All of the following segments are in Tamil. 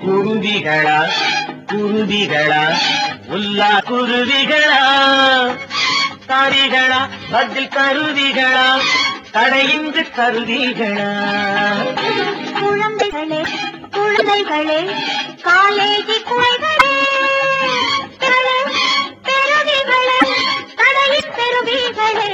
குருவிகளா குருவிகளா உல்லா குருவிகளா தாரிகளா பதில் கருவிகளா தடையின்றி கருவிகளா குழந்தைகளே குழந்தைகளே காலேஜி குழைகளே பெருவிகளே கடையின் பெருவிகளே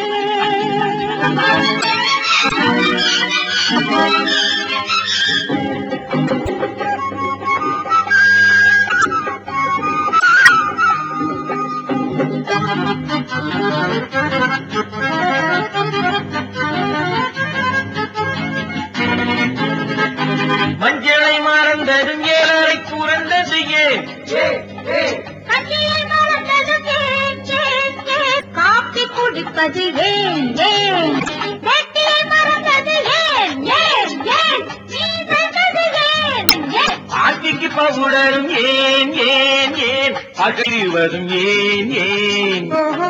மஞ்சளை மறந்ததும் ஏழரை புரண்டது ஏன் கண்ணியை மறந்தது ஏன், ஏன், ஏன்? காப்பி குடிப்பது ஏன் ஏன் வெட்டியை மறந்தது ஏன் ஏன் ஏன் நீ சென்றது ஏன் ஏன் ஆட்சிக்கு பவுடரும் ஏன் ஏன் ஏன் பகிர்வதும் ஏன் ஏன்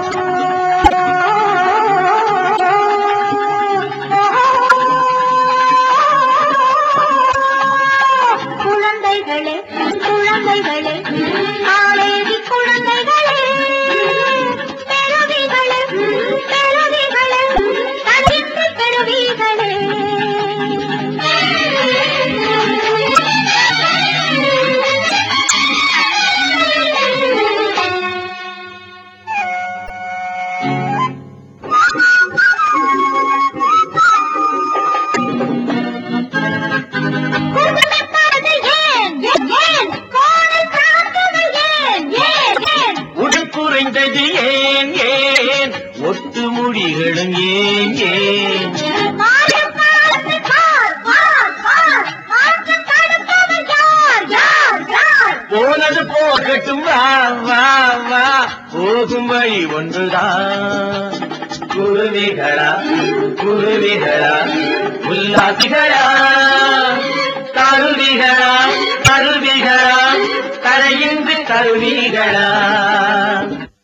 குழந்தைகளே குழந்தைகளே காலேஜி குழந்தைகளே பெருவிகளே பெருவிகளே தனித்து பெருவிகளே குடும்பத்தாரது ஏன் ஏன் ஏன் கோடை காத்தது ஏன் ஏன் ஏன் உடல் குறைந்தது ஏன் ஏன் ஒட்டு முடிகளும் ஏன் ஏன் மாறும் காலத்தை பார் பார் பார் மாற்று தடுப்பவர் யார் யார் யார் போனது போகட்டும் வா வா வா போகும் வழி ஒன்றுதான் குருவிகளா குருவிகளா உல்லாசிகளா கருவிகளா கருவிகளா கரையின்றி கருவிகளா